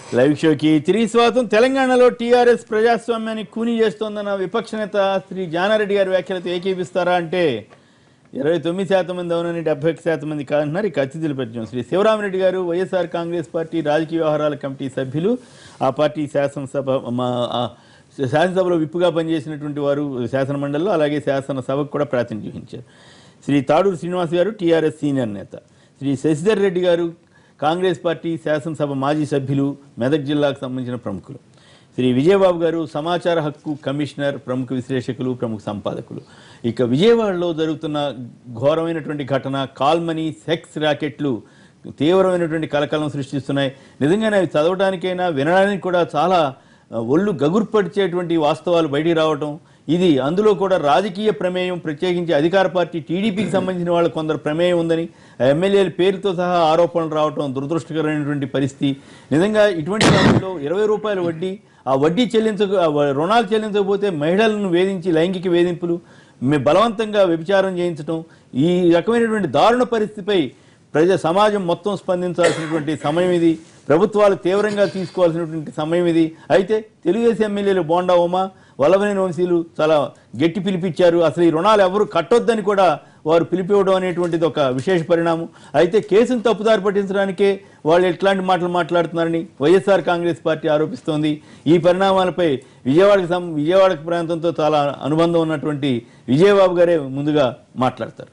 Live షోకి తిరిగి స్వాగతం తెలంగాణలో టీఆర్ఎస్ ప్రజాస్వామ్యాన్ని కూని చేస్తోందన్న విపక్ష నేత శ్రీ జానారెడ్డి గారి వ్యాఖ్యలతో ఏకీపిస్తారా అంటే ఇరవై తొమ్మిది శాతం మంది అవునని డెబ్బై ఒక్క శాతం మంది కాదంటున్నారు ఇక అతిథులు పరిచయం శ్రీ శివరామరెడ్డి గారు వైఎస్ఆర్ కాంగ్రెస్ పార్టీ రాజకీయ వ్యవహారాల కమిటీ సభ్యులు ఆ పార్టీ శాసనసభ మా ఆ శాసనసభలో విప్పుగా పనిచేసినటువంటి వారు శాసన మండలిలో అలాగే శాసనసభకు కూడా ప్రాతినిధ్యం వహించారు శ్రీ తాడూరు శ్రీనివాస్ గారు టీఆర్ఎస్ సీనియర్ నేత శ్రీ శశిధర్ రెడ్డి గారు కాంగ్రెస్ పార్టీ శాసనసభ మాజీ సభ్యులు మెదక్ జిల్లాకు సంబంధించిన ప్రముఖులు శ్రీ విజయబాబు గారు సమాచార హక్కు కమిషనర్ ప్రముఖ విశ్లేషకులు ప్రముఖ సంపాదకులు ఇక విజయవాడలో జరుగుతున్న ఘోరమైనటువంటి ఘటన కాల్మనీ సెక్స్ ర్యాకెట్లు తీవ్రమైనటువంటి కలకలం సృష్టిస్తున్నాయి నిజంగానే అవి చదవడానికైనా వినడానికి కూడా చాలా ఆ, ఒళ్ళు గగుర్పడిచేటువంటి వాస్తవాలు బయటికి రావటం ఇది అందులో కూడా రాజకీయ ప్రమేయం ప్రత్యేకించి అధికార పార్టీ టీడీపీకి సంబంధించిన వాళ్ళ కొందరు ప్రమేయం ఉందని ఆ ఎమ్మెల్యేల పేరుతో సహా ఆరోపణలు రావటం దురదృష్టకరమైనటువంటి పరిస్థితి నిజంగా ఇటువంటి సమయంలో ఇరవై రూపాయల వడ్డీ ఆ వడ్డీ చెల్లించక ఆ వ- రుణాలు చెల్లించకపోతే మహిళలను వేధించి లైంగిక వేధింపులు మే- బలవంతంగా వ్యభిచారం చేయించడం ఈ రకమైనటువంటి దారుణ పరిస్థితిపై ప్రజా సమాజం మొత్తం స్పందించాల్సినటువంటి సమయం ఇది ప్రభుత్వాలు తీవ్రంగా తీసుకోవాల్సినటువంటి సమయం ఇది అయితే తెలుగుదేశం ఎమ్మెల్యేలు బోండా ఉమా వల్లభనేని వంశీలు చాలా గట్టి పిలిపించారు అసలు ఈ రుణాలు ఎవరు కట్టొద్దని కూడా వారు పిలిపివ్వడం అనేటువంటిది ఒక విశేష పరిణామం అయితే కేసును తప్పుదారి పట్టించడానికే వాళ్ళు ఎట్లాంటి మాటలు మాట్లాడుతున్నారని వైఎస్ఆర్ కాంగ్రెస్ పార్టీ ఆరోపిస్తోంది ఈ పరిణామాలపై విజయవాడకి సం విజయవాడ ప్రాంతంతో చాలా అనుబంధం ఉన్నటువంటి విజయబాబు గారే ముందుగా మాట్లాడతారు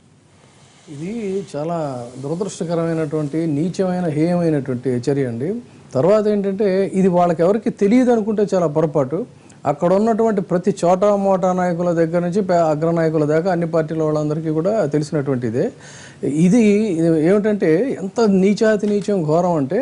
ఇది చాలా దురదృష్టకరమైనటువంటి నీచమైన హేయమైనటువంటి చర్య అండి తర్వాత ఏంటంటే ఇది వాళ్ళకి ఎవరికి తెలియదు అనుకుంటే చాలా పొరపాటు అక్కడ ఉన్నటువంటి ప్రతి చోట మోటా నాయకుల దగ్గర నుంచి పే- అగ్రనాయకుల దాకా అన్ని పార్టీల వాళ్ళందరికీ కూడా తెలిసినటువంటిదే ఇది ఏమిటంటే ఎంత నీచాతి నీచం ఘోరం అంటే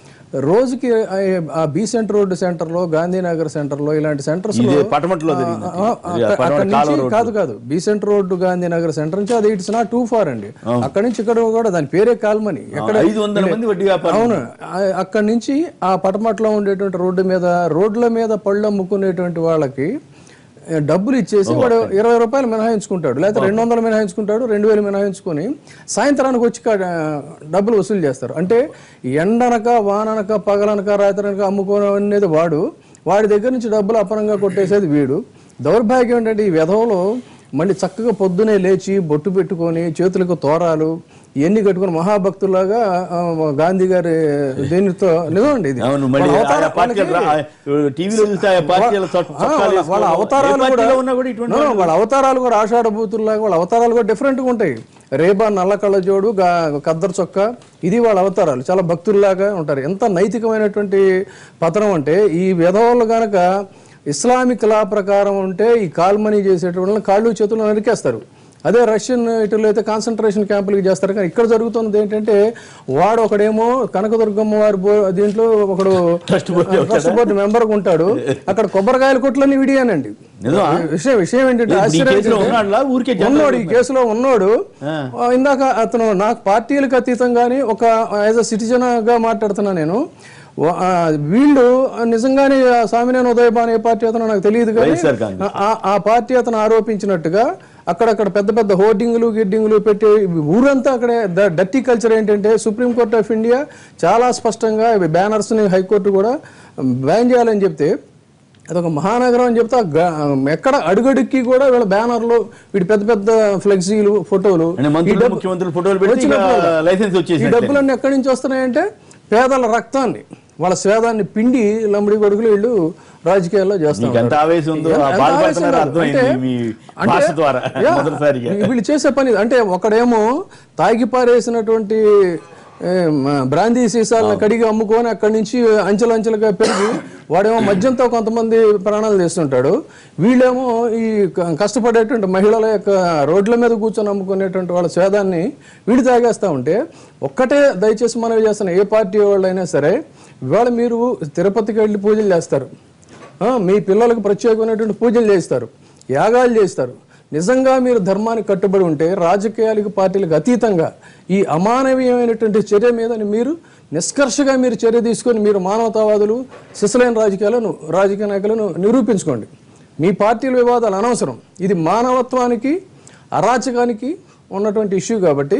రోజుకి ఆ- ఆ బీసెంట్ రోడ్డు సెంటర్లో గాంధీనగర్ సెంటర్లో ఇలాంటి సెంటర్స్ ఇది పటమట్లో జరిగింది పటమట కాలువ రోడ్డు. కాదు కాదు బీసెంట్ రోడ్డు గాంధీనగర్ సెంటర్ నుంచి అది ఇట్స్ నాట్ టూ ఫార్ అండి అక్కడ నుంచి ఇక్కడ కూడా దాని పేరే కాల్మని ఎక్కడ ఐదు వందల మంది వడ్డీ వ్యాపారం అవును ఆ- అక్కడి నుంచి ఆ పటమట్లో ఉండేటువంటి రోడ్డు మీద రోడ్ల మీద పళ్ళు అమ్ముకునేటువంటి వాళ్ళకి ఏ, డబ్బులు ఇచ్చేసి వాడు ఇరవై రూపాయలు మినహాయించుకుంటాడు లేకపోతే రెండు వందలు మినహాయించుకుంటాడు రెండు వేలు మినహాయించుకొని సాయంత్రానికి వచ్చి కా- డబ్బులు వసూలు చేస్తారు అంటే ఎండనక వాననక పగలనక రాత్రనక అమ్ముకోనేది వాడు వాడి దగ్గర నుంచి డబ్బులు అపరంగా కొట్టేసేది వీడు దౌర్భాగ్యం ఏంటంటే ఈ వ్యధంలో మళ్ళీ చక్కగా పొద్దునే లేచి బొట్టు పెట్టుకొని చేతులకు తోరాలు ఇవన్నీ కట్టుకొని మహాభక్తులాగా ఆ, గాంధీ గారి దీనితో నిజమండి ఇది అవును మళ్ళీ వాళ్ళ అవతార- ఆయా పార్టీలు రా- వాళ్ళకి- టీవీలో చూస్తే ఆయా పార్టీల చొక్- ఆ, చొక్కాలు వాళ్ళ- వాళ్ళ వేసుకోవడం. అవతారాలు ఏ కూడా పార్టీలో ఉన్నా కూడా ఇటువంటి No, no, వాళ్ళ అవతారాలు కూడా ఆషాఢ బూతుల్లాగా వాళ్ళ అవతారాలు కూడా different గా ఉంటాయి రేబా నల్ల కళ్ళజోడు గా- కద్దరు చొక్క ఇది వాళ్ళ అవతారాలు చాలా భక్తుల్లాగా ఉంటారు ఎంత నైతికమైనటువంటి పతనం అంటే ఈ విధవలు గనక ఇస్లామిక్ లా ప్రకారం ఉంటే ఈ కాల్మనీ చేసేటువంటి వాళ్ళని కాళ్ళు చేతులు నరికేస్తారు అదే రష్యన్ ఇటలీలో అయితే కాన్సన్ట్రేషన్ క్యాంపులకి చేస్తారు కానీ ఇక్కడ జరుగుతున్నది ఏంటంటే వాడు ఒకడేమో కనకదుర్గమ్మ వారి బో దీంట్లో ఒకడు Trust board trust board member ఉంటాడు అక్కడ కొబ్బరికాయల కొట్లన్నీ విడియానండి నిజమా? విషయం విషయం ఏంటంటే ఈ ఆశ్చర్యం కేసులో ఏంటంటే ఉన్నాడులా? ఊరికే జనం ఉన్నాడు ఈ కేసులో ఉన్నాడు ఆ. ఆ, ఇందాక అతను నాకు పార్టీలకు అతీతంగానే ఒక యాజ్ అ సిటిజన్ గా మాట్లాడుతున్నా నేను వా- ఆ, వీళ్ళు నిజంగానే ఆ స్వామినేని ఉదయభాన్ ఏ పార్టీ అతను నాకు తెలియదు కానీ వైఎస్ఆర్ కాంగ్రెస్. ఆ- ఆ పార్టీ అతను ఆరోపించినట్టుగా అక్కడక్కడ పెద్ద పెద్ద హోర్డింగ్లు గిడ్డింగ్లు పెట్టి ఊరంతా అక్కడే డర్టీ కల్చర్ ఏంటంటే సుప్రీంకోర్ట్ ఆఫ్ ఇండియా చాలా స్పష్టంగా ఇవి బ్యానర్స్ని హైకోర్టు కూడా బ్యాన్ చేయాలని చెప్తే అదొక మహానగరం అని చెప్తే ఆ గ- ఎక్కడ అడుగడుక్కి కూడా వీళ్ళ బ్యానర్లు వీటి పెద్ద పెద్ద ఫ్లెక్సీలు ఫోటోలు అంటే మంత్రులు ముఖ్యమంత్రులు ఫోటోలు పెట్టి ఇక వచ్చినప్పుడు లైసెన్స్ ఈ వచ్చేసి డబ్బులన్నీ ఎక్కడి నుంచి వస్తున్నాయంటే పేదల రక్తాన్ని వాళ్ళ స్వేదాన్ని పిండి లంబడి కొడుకులు వీళ్ళు రాజకీయాల్లో చేస్తారు మీకు ఎంత ఆవేశం ఉందో ఆ బాధపడుతున్నారో అర్థమైంది మీ భాష ద్వారా మొదటిసారిగా వీళ్ళు చేసే పని ఇది. అంటే ఒకడేమో తాగి పారేసినటువంటి ఏ, మ- బ్రాందీ సీసాలను కడిగి అమ్ముకొని అక్కడి నుంచి అంచెలంచెలుగా పెరిగి వాడేమో మద్యంతో కొంతమంది ప్రాణాలు తీస్తుంటాడు వీళ్ళేమో ఈ క- కష్టపడేటువంటి మహిళల యొక్క రోడ్ల మీద కూర్చొని అమ్ముకునేటువంటి వాళ్ళ స్వేదాన్ని వీడు తాగేస్తూ ఉంటే ఒక్కటే దయచేసి మనవి చేస్తున్న ఏ పార్టీ వాళ్ళైనా సరే ఇవాళ మీరు తిరుపతికి వెళ్ళి పూజలు చేస్తారు ఆ, మీ పిల్లలకు ప్రత్యేకమైనటువంటి పూజలు చేస్తారు యాగాలు చేస్తారు నిజంగా మీరు ధర్మానికి కట్టుబడి ఉంటే రాజకీయాలకు పార్టీలకు అతీతంగా ఈ అమానవీయమైనటువంటి చర్య మీద మీరు నిష్కర్షగా మీరు చర్య తీసుకొని మీరు మానవతావాదులు శిశులైన రాజకీయాలను రాజకీయ నాయకులను నిరూపించుకోండి మీ పార్టీల వివాదాలు అనవసరం ఇది మానవత్వానికి అరాచకానికి ఉన్నటువంటి ఇష్యూ కాబట్టి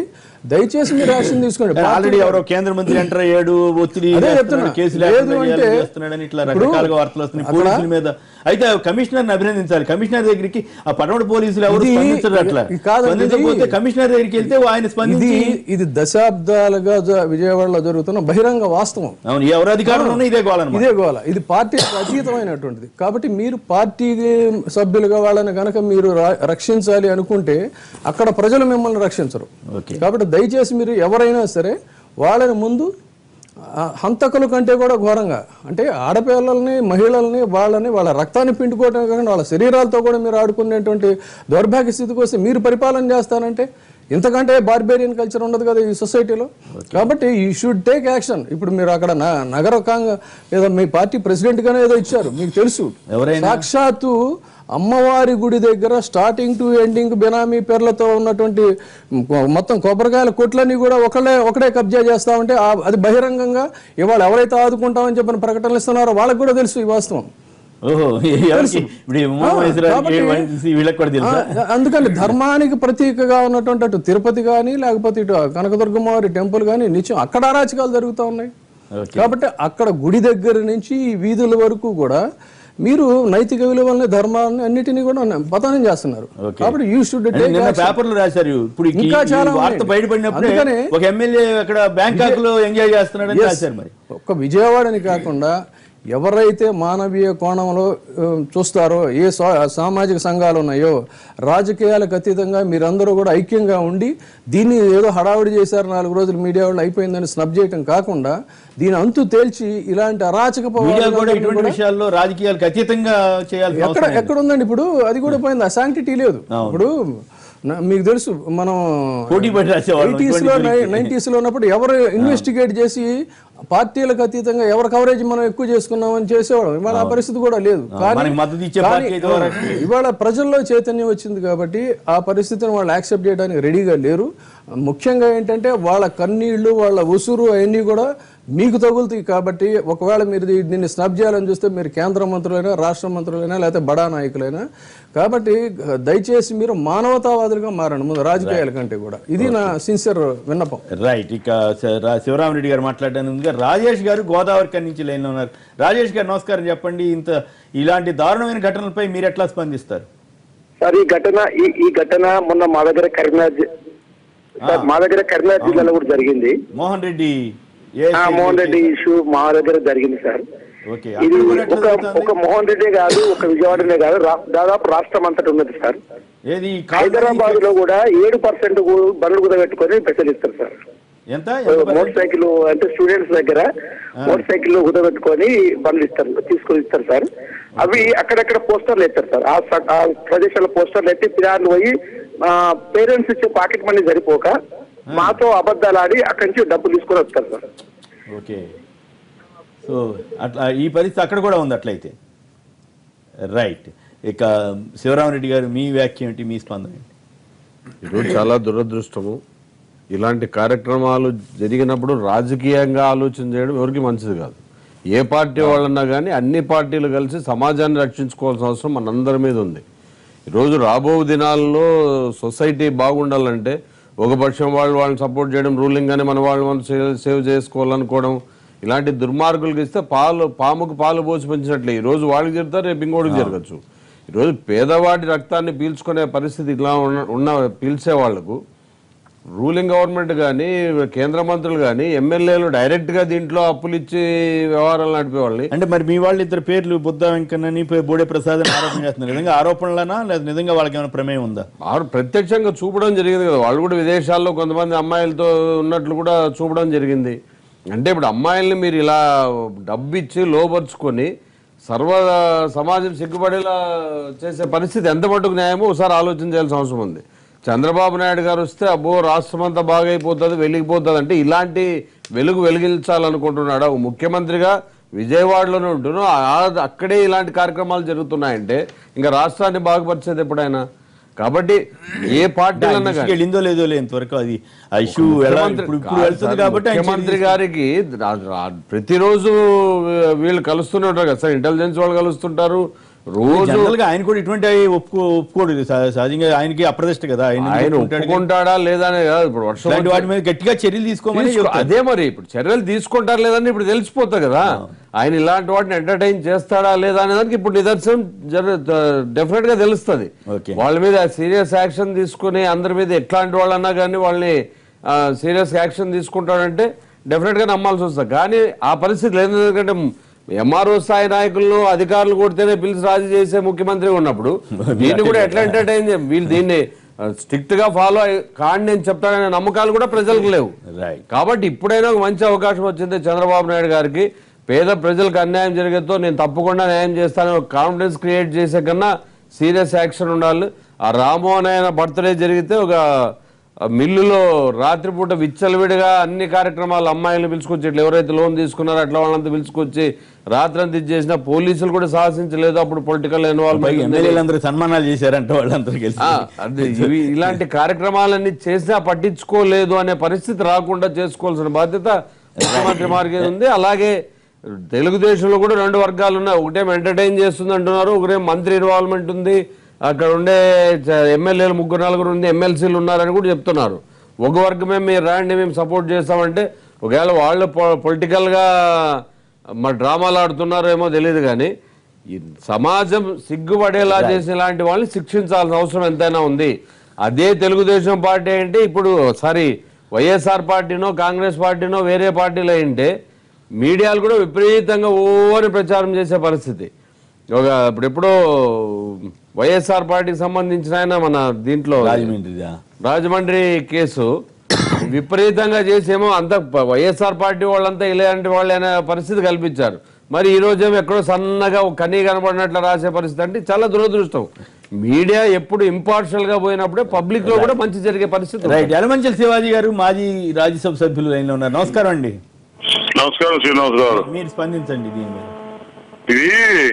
దయచేసి మీరు యాక్షన్ తీసుకోండి ఆల్రెడీ ఎవరో కేంద్ర మంత్రి ఎంటర్ అయ్యాడు ఒత్తిడి అదే చేస్తున్నాడు, చెప్తున్నా. కేసులు లేదు లేకుండా అంటే చేయాలని చేస్తున్నాడని ఇట్లా ఇప్పుడు రకరకాలుగా వార్తలు వస్తున్నాయి అక్కడ- పోలీసుల మీద అయితే కమిషనర్ అభినందించాలి కమిషనర్ దగ్గరికి ఆ పడమటి పోలీసులు ఎవరు ఇది- స్పందించరు అట్లా ఇది కాదండి, స్పందించకపోతే ఇది- కమిషనర్ దగ్గరికి వెళ్తే ఆయన ఇది స్పందించి ఇది దశాబ్దాలుగా జ- విజయవాడలో జరుగుతున్న బహిరంగ వాస్తవం అవును ఎవరు అధికారంలో ఉన్నా ఇదే గోలన్నమాట ఇదే గోల ఇది పార్టీకి అతీతమైనటువంటిది కాబట్టి మీరు పార్టీ సభ్యులుగా వాళ్ళని కనుక మీరు రా- రక్షించాలి అనుకుంటే అక్కడ ప్రజలు మిమ్మల్ని రక్షించరు ఓకే కాబట్టి దయచేసి మీరు ఎవరైనా సరే వాళ్ళని ముందు ఆ, హంతకుల కంటే కూడా ఘోరంగా అంటే ఆడపిల్లల్ని మహిళల్ని వాళ్ళని వాళ్ళ రక్తాన్ని పిండుకోవటం కాకుండా వాళ్ళ శరీరాలతో కూడా మీరు ఆడుకునేటువంటి దౌర్భాగ్య స్థితికి వస్తే మీరు పరిపాలన చేస్తానంటే ఇంతకంటే బార్బేరియన్ కల్చర్ ఉండదు కదా ఈ సొసైటీలో కాబట్టి యూ షుడ్ టేక్ యాక్షన్ ఇప్పుడు మీరు అక్కడ న- నగర కాంగ ఏదో మీ పార్టీ ప్రెసిడెంట్ గానే ఏదో ఇచ్చారు మీకు తెలుసు ఎవరైనా సాక్షాత్తు అమ్మవారి గుడి దగ్గర స్టార్టింగ్ టు ఎండింగ్ బినామీ పేర్లతో ఉన్నటువంటి మొత్తం కొబ్బరికాయల కొట్లన్నీ కూడా ఒకళ్ళే ఒకడే కబ్జా చేస్తా ఉంటే ఆ- అది బహిరంగంగా ఇవాళ ఎవరైతే ఆదుకుంటామని చెప్పిన ప్రకటనలు ఇస్తున్నారో వాళ్ళకి కూడా తెలుసు ఈ వాస్తవం ఓహో ఎవరికి ఇప్పుడు ఈ ఉమా మహేశ్వరరావుకి కాబట్టి- వైసీ వీళ్ళకి కూడా తెలుసా ఆ, అందుకని ధర్మానికి ప్రతీకగా ఉన్నటువంటి అటు తిరుపతి కానీ లేకపోతే ఇటు కనకదుర్గమ్మవారి టెంపుల్ కానీ నిత్యం అక్కడ అరాచకాలు జరుగుతూ ఉన్నాయి ఓకే కాబట్టి అక్కడ గుడి దగ్గర నుంచి ఈ వీధుల వరకు కూడా మీరు నైతిక విలువల్ని ధర్మాన్ని అన్నిటినీ కూడా పతనం చేస్తున్నారు ఓకే. కాబట్టి యూ షుడ్ అంటే నిన్న పేపర్లు రాశారు ఇప్పుడు ఈ- ఇంకా ఈ చాలా వార్త ఉన్నాయి. బయటపడినప్పుడే అందుకనే- ఒక ఎమ్మెల్యే అక్కడ బ్యాంకాక్ లో ఎంజాయ్ చేస్తున్నాడని రాశారు మరి ఒక్క విజయవాడని కాకుండా ఎవరైతే మానవీయ కోణంలో ఆ, చూస్తారో ఏ సా- సామాజిక సంఘాలు ఉన్నాయో రాజకీయాలకు అతీతంగా మీరందరూ కూడా ఐక్యంగా ఉండి దీన్ని ఏదో హడావుడి చేశారు నాలుగు రోజులు మీడియా వాళ్ళు అయిపోయిందని స్నబ్ చేయటం కాకుండా దీని అంతు తేల్చి ఇలాంటి అరాచక మీడియా కూడా పవాదాలను ఇటువంటి విషయాల్లో రాజకీయాలకు అతీతంగా చేయాల్సిన ఎక్కడ అవసరం ఎక్కడ ఉందండి ఇప్పుడు అది కూడా పోయింది ఆ శాంక్టిటీ లేదు ఇప్పుడు నా- మీకు తెలుసు మనం పోటీ పడి రాసేవాళ్ళం ఎయిటీస్ లో నైన్టీస్ లో ఉన్నప్పుడు ఎవరు ఇన్వెస్టిగేట్ చేసి పార్టీలకు అతీతంగా ఎవరు కవరేజ్ మనం ఎక్కువ చేసుకున్నామని చేసేవాళ్ళం ఇవాళ ఆ పరిస్థితి కూడా లేదు కానీ మనకి మద్దతు ఇచ్చే కానీ, పార్టీ అయితే వరకు ఇవాళ ప్రజల్లో చైతన్యం వచ్చింది కాబట్టి ఆ పరిస్థితిని వాళ్ళు యాక్సెప్ట్ చేయడానికి రెడీగా లేరు ముఖ్యంగా ఏంటంటే వాళ్ళ కన్నీళ్లు వాళ్ళ ఉసురు అవన్నీ కూడా మీకు తగులుతాయి కాబట్టి ఒకవేళ మీరు దీ- దీన్ని స్నబ్ చేయాలని చూస్తే మీరు కేంద్ర మంత్రులైనా రాష్ట్ర మంత్రులైనా లేకపోతే బడా నాయకులైనా కాబట్టి దయచేసి మీరు మానవతావాదులుగా మారండి ముందు రాజకీయాల కంటే కూడా ఇది నా సిన్సియర్ విన్నపం రైట్ ఇక స- రా- శివరామరెడ్డి గారు మాట్లాడడానికి ముందుగా రాజేష్ గారు గోదావరి కని నుంచి లైన్లో ఉన్నారు రాజేష్ గారు నమస్కారం చెప్పండి ఇంత ఇలాంటి దారుణమైన ఘటనలపై మీరు ఎట్లా స్పందిస్తారు సార్ ఈ ఘటన ఈ ఈ ఘటన మొన్న మా దగ్గర కరీంనగర్ జి- సార్ మా దగ్గర కరీంనగర్ జిల్లాలో కూడా జరిగింది మోహన్ రెడ్డి ఏ ఆ మోహన్ రెడ్డి ఇష్యూ మా దగ్గర జరిగింది సార్ ఓకే ఇది అక్కడ కూడా ఎట్లా ఒక జరుగుతుంది? ఒక మోహన్ రెడ్డి కాదు ఒక విజయవాడనే కాదు రా- దాదాపు రాష్ట్రం అంతటా ఉన్నది సార్ ఏది ఈ కాల్ హైదరాబాద్ లో కూడా ఏడు పర్సెంట్ బండ్లు కుదబెట్టుకొని పెసలిస్తారు సార్ ఎంత ఎంత మోటార్ సైకిల్ అంటే స్టూడెంట్స్ దగ్గర మోటార్ సైకిల్ కుదబెట్టుకొని బండ్లు ఇస్తారు తీసుకొని ఇస్తారు సార్ అవి అక్కడక్కడ పోస్టర్లు ఎత్తారు సార్ ఆ స- ఆ ప్రదేశాల్లో పోస్టర్లు ఎత్తి పిల్లలు పోయి పేరెంట్స్ ఇచ్చే పాకెట్ మనీ సరిపోక మాతో అబద్ధాలు ఆడి అక్కడి నుంచి డబ్బులు తీసుకొని వస్తారు సార్ ఓకే సో అట్లా ఈ పరిస్థితి అక్కడ కూడా ఉంది అట్లయితే రైట్ ఇక శివరామరెడ్డి గారు మీ వ్యాఖ్య ఏంటి మీ స్పందన ఏంటి ఈరోజు చాలా దురదృష్టము ఇలాంటి కార్యక్రమాలు జరిగినప్పుడు రాజకీయంగా ఆలోచన చేయడం ఎవరికి మంచిది కాదు ఏ పార్టీ వాళ్ళన్నా కానీ అన్ని పార్టీలు కలిసి సమాజాన్ని రక్షించుకోవాల్సిన అవసరం మనందరి మీద ఉంది ఈరోజు రాబో దినాల్లో సొసైటీ బాగుండాలంటే ఒక పక్షం వాళ్ళు వాళ్ళని సపోర్ట్ చేయడం రూలింగ్ అని మన వాళ్ళు మనం సేవ్- సేవ్ చేసుకోవాలనుకోవడం ఇలాంటి దుర్మార్గులకు ఇస్తే పాలు పాముకు పాలు పోసి పెంచినట్లే ఈ రోజు వాళ్ళకి జరుగుతారు రేపు ఇంకోటికి జరగచ్చు ఈరోజు పేదవాడి రక్తాన్ని పీల్చుకునే పరిస్థితి ఇలా ఉన్న ఉన్న పీల్చే వాళ్లకు రూలింగ్ గవర్నమెంట్ కానీ కేంద్ర మంత్రులు కానీ ఎమ్మెల్యేలు డైరెక్ట్గా దీంట్లో అప్పులు ఇచ్చి వ్యవహారాలు నడిపే వాళ్ళని అంటే మరి మీ వాళ్ళ ఇద్దరు పేర్లు బుద్ధ వెంకన్నని బోడే ప్రసాద్ అని ఆరోపణ చేస్తున్నారు నిజంగా ఆరోపణలనా లేదా నిజంగా వాళ్ళకి ఏమైనా ప్రమేయం ఉందా ఆరు ప్రత్యక్షంగా చూపడం జరిగింది కదా వాళ్ళు కూడా విదేశాల్లో కొంతమంది అమ్మాయిలతో ఉన్నట్లు కూడా చూపడం జరిగింది అంటే ఇప్పుడు అమ్మాయిల్ని మీరు ఇలా డబ్బు ఇచ్చి లోపరుచుకొని సర్వ సమాజం సిగ్గుపడేలా చేసే పరిస్థితి ఎంత మటుకు న్యాయమో ఒకసారి ఆలోచన చేయాల్సిన అవసరం ఉంది చంద్రబాబు నాయుడు గారు వస్తే అబ్బో రాష్ట్రం అంతా బాగైపోతుంది వెలిగిపోతుంది అంటే ఇలాంటి వెలుగు వెలిగించాలనుకుంటున్నాడు ఒక ముఖ్యమంత్రిగా విజయవాడలోనే ఉంటున్నాం ఆ- అక్కడే ఇలాంటి కార్యక్రమాలు జరుగుతున్నాయంటే ఇంకా రాష్ట్రాన్ని బాగుపరిచేది ఎప్పుడైనా కాబట్టి ఏ పార్టీలన్నా కానీ వెళ్ళిందో లేదో లేదు ఇంతవరకు అది ఆ ఇష్యూ ఎలా ఇప్పుడు ఇప్పుడు వెళ్తుంది కాబట్టి ఆయన ముఖ్యమంత్రి గారికి రా- రా- ప్రతిరోజు వీళ్ళు కలుస్తూనే ఉంటారు కదా సార్ ఇంటెలిజెన్స్ వాళ్ళు కలుస్తుంటారు రోజు జనరల్ గా ఆయన కూడా ఇటువంటి ఒప్పుకో ఒప్పుకోడు ఇది సహ- సహజంగా ఆయనకి అప్రదిష్ట కదా ఆయన ఎందుకు ఆయన ఒప్పుకుంటాడు? ఒప్పుకుంటాడా లేదా అనేది కాదు ఇప్పుడు వర్షం ఇలాంటి వచ్చి- వాటి మీద గట్టిగా చర్యలు తీసుకోమని తీసుకో- చెప్తారు. అదే మరి ఇప్పుడు చర్యలు తీసుకుంటారు లేదని ఇప్పుడు తెలిసిపోతుంది కదా ఆయన ఇలాంటి వాటిని ఎంటర్టైన్ చేస్తాడా లేదా అనే దానికి ఇప్పుడు నిదర్శనం డెఫినెట్ గా తెలుస్తుంది Okay. వాళ్ళ మీద సీరియస్ యాక్షన్ తీసుకుని అందరి మీద ఎట్లాంటి వాళ్ళన్నా కానీ వాళ్ళని సీరియస్ యాక్షన్ తీసుకుంటాడంటే డెఫినెట్ గా నమ్మాల్సి వస్తుంది కానీ ఆ పరిస్థితి లేదు ఎందుకంటే ఎంఆర్ఓ స్థాయి నాయకులను అధికారులు కొడితేనే పిలిచి రాజీ చేసే ముఖ్యమంత్రి ఉన్నప్పుడు దీన్ని కూడా ఎట్లా ఎంటర్టైన్ చేయ వీళ్ళు దీన్ని స్ట్రిక్ట్ గా ఫాలో కాండి అని చెప్తాడనే నమ్మకాలు కూడా ప్రజలకు లేవు రైట్ కాబట్టి ఇప్పుడైనా ఒక మంచి అవకాశం వచ్చింది చంద్రబాబు నాయుడు గారికి పేద ప్రజలకు అన్యాయం జరిగేతో నేను తప్పకుండా న్యాయం చేస్తాను ఒక కాన్ఫిడెన్స్ క్రియేట్ చేసే కన్నా సీరియస్ యాక్షన్ ఉండాలి ఆ రామ్మోహన్ ఆయన బర్త్డే జరిగితే ఒక ఆ మిల్లులో రాత్రిపూట విచ్చలవిడిగా అన్ని కార్యక్రమాలు అమ్మాయిలను పిలుచుకొచ్చి ఇట్లా ఎవరైతే లోన్ తీసుకున్నారో అట్లా వాళ్ళంతా పిలుచుకొచ్చి రాత్రంతా ఇది చేసిన పోలీసులు కూడా సాహసించలేదు అప్పుడు పొలిటికల్ పైగా ఇన్వాల్వ్మెంట్ ఎమ్మెల్యేలందరూ సన్మానాలు చేశారంట వాళ్ళందరూ కలిసి ఆ, అదే ఇవి ఇలాంటి కార్యక్రమాలన్నీ చేసినా పట్టించుకోలేదు అనే పరిస్థితి రాకుండా చేసుకోవాల్సిన బాధ్యత ముఖ్యమంత్రి మార్గం ఉంది అలాగే తెలుగుదేశంలో కూడా రెండు వర్గాలు ఉన్నాయి ఒకటేమో ఎంటర్టైన్ చేస్తుంది అంటున్నారు ఒకటేమో మంత్రి ఇన్వాల్వ్మెంట్ ఉంది అక్కడ ఉండే చ- ఎమ్మెల్యేలు ముగ్గురు నలుగురు ఉంది ఎమ్మెల్సీలు ఉన్నారని కూడా చెప్తున్నారు ఒక వర్గమే మీరు రాండి మేము సపోర్ట్ చేస్తామంటే ఒకవేళ వాళ్ళు పొలిటికల్గా మా డ్రామాలు ఆడుతున్నారేమో తెలియదు కానీ ఈ సమాజం సిగ్గుపడేలా చేసిన ఇలాంటి వాళ్ళని శిక్షించాల్సిన అవసరం ఎంతైనా ఉంది అదే తెలుగుదేశం పార్టీ అంటే ఇప్పుడు సారీ వైఎస్ఆర్ పార్టీనో కాంగ్రెస్ పార్టీనో వేరే పార్టీలో ఏంటే మీడియాలు కూడా విపరీతంగా ఓవరి ప్రచారం చేసే పరిస్థితి ఒక ఇప్పుడు ఎప్పుడో వైఎస్ఆర్ పార్టీకి సంబంధించిన ఆయన మన దీంట్లో రాజమండ్రిదా రాజమండ్రి కేసు విపరీతంగా చేసేమో అంత వైఎస్ఆర్ పార్టీ వాళ్ళంతా ఇలాంటి వాళ్ళు అనే పరిస్థితి కల్పించారు మరి ఈ రోజేమో ఎక్కడో సన్నగా ఒక కనీ కనబడినట్లు రాసే పరిస్థితి అంటే చాలా దురదృష్టం మీడియా ఎప్పుడు ఇంపార్షియల్ గా పోయినప్పుడే పబ్లిక్ లో కూడా మంచి జరిగే పరిస్థితి ఉంటుంది. రైట్ యలమంచల శివాజీ గారు మాజీ రాజ్యసభ సభ్యులు లైన్లో ఉన్నారు నమస్కారం అండి నమస్కారం శ్రీనివాస్ గారు మీరు స్పందించండి దీని మీద ఇది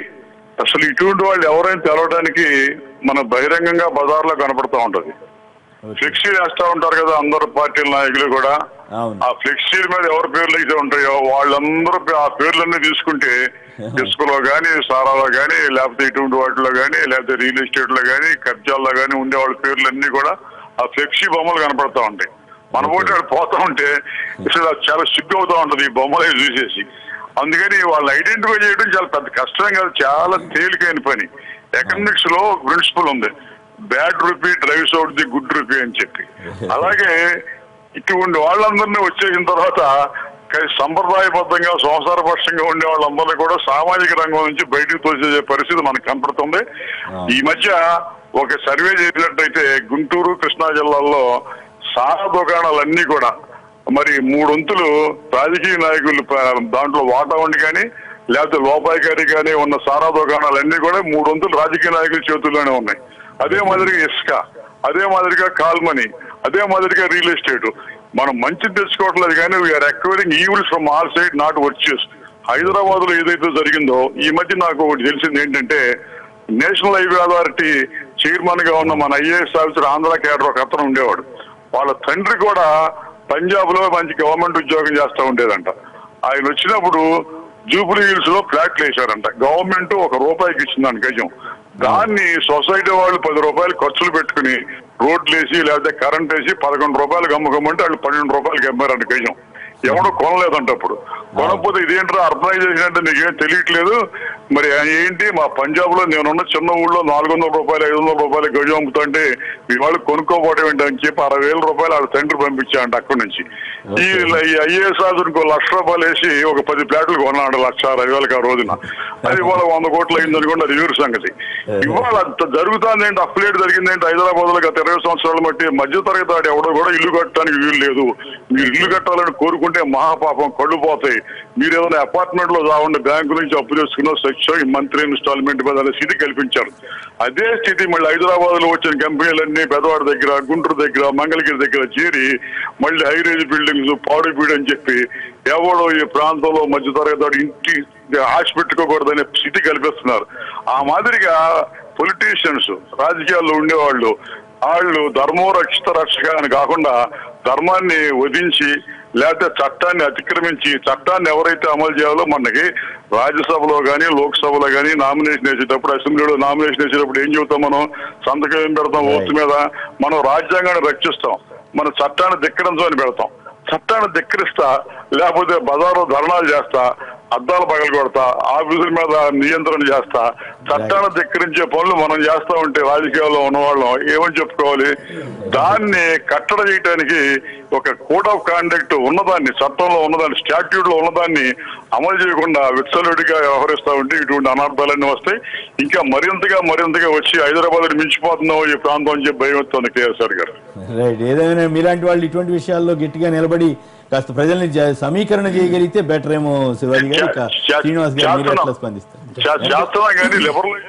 అసలు ఇటువంటి వాళ్ళు ఎవరైనా తెలవడానికి మన బహిరంగంగా బజార్లో కనపడతా ఉంటది ఫ్లెక్సీ వేస్తా ఉంటారు కదా అందరు పార్టీల నాయకులు కూడా అవును ఆ ఫ్లెక్సీల మీద ఎవరి పేర్లు అయితే ఉంటాయో వాళ్ళందరూ పే- ఆ పేర్లన్నీ తీసుకుంటే ఇసుకలో కానీ సారాలో కానీ లేకపోతే ఇటువంటి వాటిలో కానీ లేకపోతే రియల్ ఎస్టేట్ లో కానీ కబ్జాల్లో కానీ ఉండే వాళ్ళ పేర్లన్నీ కూడా ఆ ఫ్లెక్సీ బొమ్మలు కనపడతా ఉంటాయి మన పోటీ వాడు పోతా ఉంటే అసలు అది చాలా సిగ్గు అవుతా ఉంటది ఈ బొమ్మలు అవి చూసేసి అందుకని వాళ్ళు ఐడెంటిఫై చేయడం చాలా పెద్ద కష్టం కాదు చాలా తేలికైన పని ఎకనామిక్స్ లో ప్రిన్సిపల్ ఉంది bad rupee drives out the good rupee అని చెప్పి అలాగే ఇటువంటి వాళ్ళందరినీ వచ్చేసిన తర్వాత క- సంప్రదాయబద్ధంగా సంసారపక్షంగా ఉండే వాళ్ళందరినీ కూడా సామాజిక రంగం నుంచి బయటకు తోసే పరిస్థితి మనకు కనపడుతుంది ఈ మధ్య ఒక సర్వే చేసినట్టయితే గుంటూరు కృష్ణా జిల్లాల్లో సారా దుకాణాలన్నీ కూడా మరి మూడొంతులు రాజకీయ నాయకులు ప- దాంట్లో వాటా ఉండి కానీ లేకపోతే లోపాయికారి కానీ ఉన్న సారా దుకాణాలన్నీ కూడా మూడొంతులు రాజకీయ నాయకుల చేతుల్లోనే ఉన్నాయి అదే మాదిరిగా ఇసుక అదే మాదిరిగా కాల్మనీ అదే మాదిరిగా రియల్ ఎస్టేట్ మనం మంచి తెచ్చుకోవట్లేదు కానీ we are acquiring evils from all side not virtues Hyderabad లో ఏదైతే జరిగిందో ఈ మధ్య నాకు ఒకటి తెలిసింది ఏంటంటే నేషనల్ హైవే అథారిటీ చైర్మన్ గా ఉన్న మన ఐఏఎస్ ఆఫీసర్ ఆంధ్ర కేడర్ ఒక అతను ఉండేవాడు వాళ్ళ తండ్రి కూడా పంజాబ్ లో మంచి గవర్నమెంట్ ఉద్యోగం చేస్తూ ఉండేదంట ఆయన వచ్చినప్పుడు జూబ్లీ హిల్స్ లో ఫ్లాట్లు వేశారంట గవర్నమెంట్ ఒక రూపాయికి ఇచ్చిందంట గజం దాన్ని సొసైటీ వాళ్ళు పది రూపాయలు ఖర్చులు పెట్టుకుని రోడ్లు వేసి లేకపోతే కరెంట్ వేసి పదకొండు రూపాయలు అమ్ముకోమంటే వాళ్ళు పన్నెండు రూపాయలకి అమ్మారంట గజం ఎవడో కొనలేదంట అప్పుడు కొనకపోతే ఇదేంట్రా అర్బనైజేషన్ అంటే నీకేం తెలియట్లేదు మరి ఏంటి మా పంజాబ్ లో నేనున్న చిన్న ఊళ్ళో నాలుగు వందల రూపాయలు ఐదు వందల రూపాయలు గజం అమ్ముతుంటే మీ వాళ్ళు కొనుక్కోపోవడం ఏంటి అని చెప్పి అరవై వేల రూపాయలు వాళ్ళ తండ్రి పంపించాడంట అక్కడి నుంచి ఈ ఈ ఐఏఎస్ ఆఫీసర్కి ఒక లక్ష రూపాయలు వేసి ఒక పది ప్లాట్లు కొన్నాడు లక్ష అరవై వేలకు ఆ రోజున అది ఇవాళ వంద కోట్లు అయింది అనుకోండి అది వేరు సంగతి ఇవాళ అంత జరుగుతుంది ఏంటి అప్లేట్ జరిగింది ఏంటి హైదరాబాద్ లో గత ఇరవై సంవత్సరాల బట్టి మధ్య తరగతి వాడు ఎవడో కూడా ఇల్లు కట్టడానికి వీలు లేదు మీరు ఇల్లు కట్టాలని కోరుకుంటే మహాపాపం కళ్ళు పోతాయి మీరు ఏదైనా అపార్ట్మెంట్ లో రావండి బ్యాంకు నుంచి అప్పు చేసుకున్న సత్యం ఈ మంత్రి ఇన్స్టాల్మెంట్ మీద అనే స్థితి కల్పించారు అదే స్థితి మళ్ళీ హైదరాబాద్ లో వచ్చిన కంపెనీలన్నీ పెదవాడ దగ్గర గుంటూరు దగ్గర మంగళగిరి దగ్గర చేరి మళ్ళీ హైరేజ్ బిల్డింగ్స్ పాడుబీడు అని చెప్పి ఎవడో ఈ ప్రాంతంలో మధ్య తరగతి వాడు ఇంటి ఆశ పెట్టుకోకూడదనే స్థితి కల్పిస్తున్నారు ఆ మాదిరిగా పొలిటీషియన్స్ రాజకీయాల్లో ఉండేవాళ్ళు వాళ్ళు ధర్మో రక్షిత రక్షక అని కాకుండా ధర్మాన్ని వధించి లేకపోతే చట్టాన్ని అతిక్రమించి చట్టాన్ని ఎవరైతే అమలు చేయాలో మనకి రాజ్యసభలో కానీ లోక్సభలో కానీ నామినేషన్ వేసేటప్పుడు అసెంబ్లీలో నామినేషన్ వేసేటప్పుడు ఏం చెబుతాం మనం సంతకం ఏం పెడతాం ఓటు మీద మనం రాజ్యాంగాన్ని రక్షిస్తాం మన చట్టాన్ని ధిక్కరించమని పెడతాం చట్టాన్ని ధిక్కరిస్తా లేకపోతే బజారు ధర్నాలు చేస్తా అద్దాలు పగలు కొడతా ఆఫీసుల మీద నియంత్రణ చేస్తా చట్టాన్ని ధిక్కరించే పనులు మనం చేస్తా ఉంటే రాజకీయాల్లో ఉన్నవాళ్ళం ఏమని చెప్పుకోవాలి దాన్ని కట్టడ చేయడానికి ఒక కోడ్ ఆఫ్ కాండక్ట్ ఉన్నదాన్ని చట్టంలో ఉన్నదాన్ని స్టాట్యూట్ లో ఉన్నదాన్ని అమలు చేయకుండా విత్సలుడిగా వ్యవహరిస్తా ఉంటే ఇటువంటి అనార్థాలన్నీ వస్తాయి ఇంకా మరింతగా మరింతగా వచ్చి హైదరాబాద్ మించిపోతున్నాం ఈ ప్రాంతం అని చెప్పి భయం వస్తుంది కేఎస్ఆర్ గారు రైట్ ఏదైనా మీలాంటి వాళ్ళు ఇటువంటి విషయాల్లో గట్టిగా నిలబడి కాస్త ప్రజల్ని జ- సమీకరణ చేయగలిగితే బెటర్ ఏమో శివాజీ గారు ఇక శ్రీనివాస్ గారు మీరు ఎట్లా స్పందిస్తారు చే- చేస్తున్నాం కానీ లిబరల్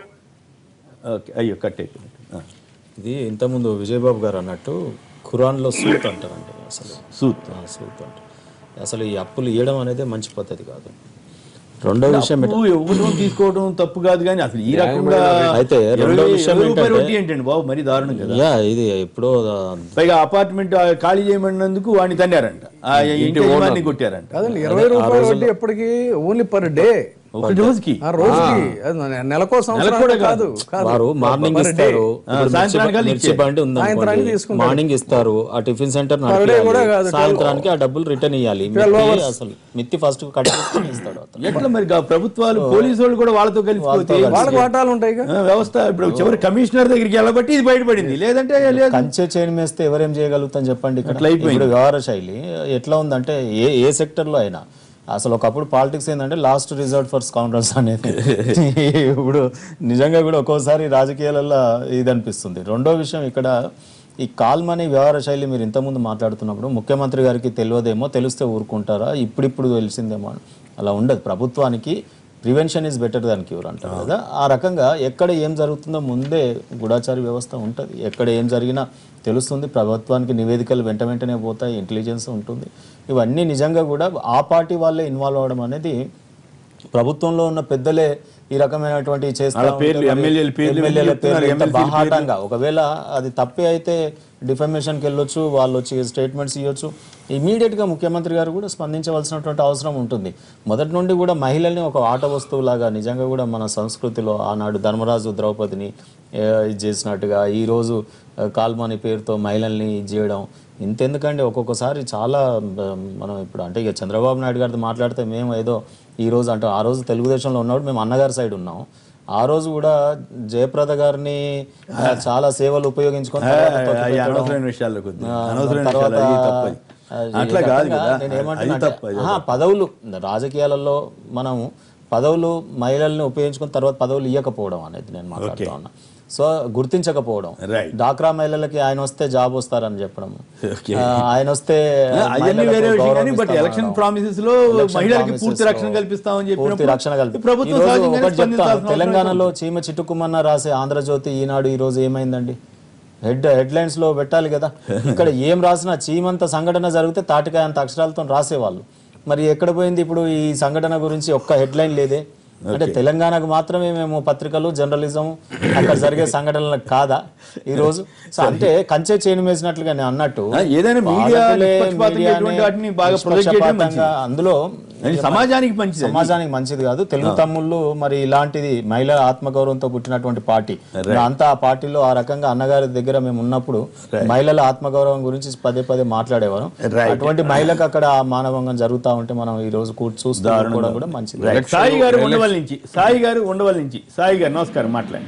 ఓకే అయ్యో కట్ అయిపోయింది ఆ, ఇది ఇంతకుముందు విజయబాబు గారు అన్నట్టు ఖురాన్లో సూత్ అంటారండి అసలు సూత్ ఆ, సూత్ అంటారు అసలు ఈ అప్పులు ఇవ్వడం అనేది మంచి పద్ధతి కాదు రెండో విషయం ఏంటంటే- అప్పు ఇవ్వడం తీసుకోవడం తప్పు కాదు కానీ అసలు ఈ రకంగా అయితే రెండో ఇరవై- విషయం ఇరవై రూపాయల ఏంటంటే- వడ్డీ ఏంటండి బాబు మరి దారుణం కదా యా ఇది ఎప్పుడో ఆ, పైగా అపార్ట్మెంట్ ఆ ఖాళీ చేయమన్నందుకు వాడిని తన్నారంట ఆ ఇంటి యజమాని కొట్టారంట కాదండి ఇరవై రూపాయలు వడ్డీ ఎప్పటికి ఓన్లీ పర్ డే ఒక రోజుకి ఆ రోజుకి అది నె- నెలకో సంవత్సరం కూడా కాదు కాదు వారు మార్నింగ్ Per day. ఇస్తారు ఆ, ఇప్పుడు సాయంత్రానికి మిర్చి- మిర్చి బండి ఉంది సాయంత్రానికి అనుకోండి. తీసుకుంటారు. మార్నింగ్ ఇస్తారు ఆ టిఫిన్ సెంటర్ Per day కూడా కాదు, సాయంత్రానికి ఆ డబ్బులు రిటర్న్ ఇవ్వాలి మిత్తి అసలు మిత్తి ఫస్ట్ కట్ చేసుకొని ఇస్తాడు అతను ఎట్లా మరి గా ప్రభుత్వాలు పోలీసు వాళ్ళు కూడా వాళ్ళతో కలిసిపోతే వాళ్ళకి వాటాలు ఉంటాయి ఆ, వ్యవస్థ ఇప్పుడు చివరి కమిషనర్ దగ్గరికి వెళ్ళబట్టి ఇది బయటపడింది లేదంటే లేదు కంచె చైన్ మేస్తే ఎవరేం చేయగలుగుతాం చెప్పండి ఇక్కడ అట్లా అయిపోయింది. ఇప్పుడు వ్యవహార శైలి ఎట్లా ఉందంటే ఏ ఏ సెక్టర్ లో అయినా అసలు ఒకప్పుడు పాలిటిక్స్ ఏంటంటే లాస్ట్ రిజర్వ్ ఫర్ స్కౌండర్స్ అనేది ఇప్పుడు నిజంగా కూడా ఒక్కోసారి రాజకీయాలలో ఇది అనిపిస్తుంది రెండో విషయం ఇక్కడ ఈ కాల్మనీ వ్యవహార శైలి మీరు ఇంతకుముందు మాట్లాడుతున్నప్పుడు ముఖ్యమంత్రి గారికి తెలియదేమో తెలిస్తే ఊరుకుంటారా ఇప్పుడిప్పుడు తెలిసిందేమో అని. అలా ఉండదు ప్రభుత్వానికి prevention is better than cure అంటారు కదా ఆ రకంగా ఎక్కడ ఏం జరుగుతుందో ముందే గూఢాచార వ్యవస్థ ఉంటుంది ఎక్కడ ఏం జరిగినా తెలుస్తుంది ప్రభుత్వానికి నివేదికలు వెంట వెంటనే పోతాయి ఇంటెలిజెన్స్ ఉంటుంది ఇవన్నీ నిజంగా కూడా ఆ పార్టీ వాళ్ళే ఇన్వాల్వ్ అవ్వడం అనేది ప్రభుత్వంలో ఉన్న పెద్దలే ఈ రకమైనటువంటి చేస్తా వాళ్ళ ఉంటే పేర్లు, మరి ఎమ్మెల్యేల పేర్లు ఎమ్మెల్యేల చెప్తున్నారు, పేర్లు ఎంత ఎమ్మెల్సీల బాహాటంగా ఒకవేళ అది తప్పే అయితే డిఫమేషన్కి వెళ్ళొచ్చు వాళ్ళు వచ్చి స్టేట్మెంట్స్ ఇవ్వచ్చు ఇమీడియట్గా ముఖ్యమంత్రి గారు కూడా స్పందించవలసినటువంటి అవసరం ఉంటుంది మొదటి నుండి కూడా మహిళల్ని ఒక ఆట వస్తువులాగా నిజంగా కూడా మన సంస్కృతిలో ఆనాడు ధర్మరాజు ద్రౌపదిని ఏ, ఇది చేసినట్టుగా ఈరోజు ఆ, కాల్మాని పేరుతో మహిళల్ని ఇది చేయడం ఇంతెందుకండి ఒక్కొక్కసారి చాలా ఆ, మనం ఇప్పుడు అంటే ఇక చంద్రబాబు నాయుడు గారితో మాట్లాడితే మేము ఏదో ఈ రోజు అంటే ఆ రోజు తెలుగుదేశంలో ఉన్నప్పుడు మేము అన్నగారి సైడ్ ఉన్నాం ఆ రోజు కూడా జయప్రద గారిని ఆ, చాలా సేవలు ఉపయోగించుకొని తర్వాత ఆ, తొక్కి ఈ పెట్టడం. అనవసరమైన విషయాల్లోకి వద్దు. ఆ, అనవసరమైన తర్వాత, విషయాలు, అది తప్పది. ఆ, ఈ అట్లా కాదు రకంగా కదా. నేను అది ఏమంటున్నా తప్పు, అది అంటే, ఆహా, పదవులు రాజకీయాలలో మనం పదవులు మహిళల్ని ఉపయోగించుకుని తర్వాత పదవులు ఇవ్వకపోవడం అనేది నేను మాట్లాడుతా ఉన్నా సో గుర్తించకపోవడం Right. డాక్రా మహిళలకి ఆయన వస్తే జాబ్ వస్తారని చెప్పడం Okay. ఆ, ఆయన వస్తే అవన్నీ మహిళలకు వేరే విషయం కానీ బట్ గౌరవం ఎలక్షన్ ఇస్తామనడం. ప్రామిసెస్ లో Election మహిళలకి promises పూర్తి లో రక్షణ కల్పిస్తామని పూర్తి చెప్పినప్పుడు రక్షణ కల్పి ప్రభుత్వం ఈ రోజు సహజంగానే ఒకటి చెప్తాను స్పందించాల్సిన అవసరం తెలంగాణలో చీమ చిట్టుకుమన్న రాసే ఆంధ్రజ్యోతి ఈనాడు ఈ రోజు ఏమైందండి హెడ్ హెడ్లైన్స్ లో పెట్టాలి కదా ఇక్కడ ఏం రాసినా చీమంత సంఘటన జరిగితే తాటికాయ అంత అక్షరాలతో రాసేవాళ్ళు మరి ఎక్కడ పోయింది ఇప్పుడు ఈ సంఘటన గురించి ఒక్క హెడ్లైన్ లేదే అంటే తెలంగాణకు మాత్రమే మేము పత్రికలు జర్నలిజం అక్కడ జరిగే సంఘటనలకు కాదా ఈ రోజు సో అంటే కంచె చేను వేసినట్లుగా నేను అన్నట్టు ఆ, ఏదైనా మీడియా వాళ్ళకులే నిష్పక్షపాతంగా మీడియాని ఎటువంటి వాటిని బాగా ప్రొజెక్ట్ చేయడం నిష్పక్షపాతంగా అందులో అది సమాజానికి మంచిది అది. సమాజానికి మంచిది కాదు తెలుగు తమ్ముళ్ళు మరి ఇలాంటిది మహిళల ఆత్మగౌరవంతో పుట్టినటువంటి పార్టీ అంతా ఆ పార్టీలో ఆ రకంగా అన్నగారి దగ్గర మేము ఉన్నప్పుడు మహిళల ఆత్మగౌరవం గురించి పదే పదే మాట్లాడేవారు Right. అటువంటి మహిళకు అక్కడ ఆ మానవంగం జరుగుతా ఉంటే మనం ఈ రోజు కూర్చు చూస్తూ కూడా కూడా మంచిది Right. సాయి గారు ఉండవల్ నుంచి సాయి గారు ఉండవల్ నుంచి సాయి గారు నమస్కారం మాట్లాడండి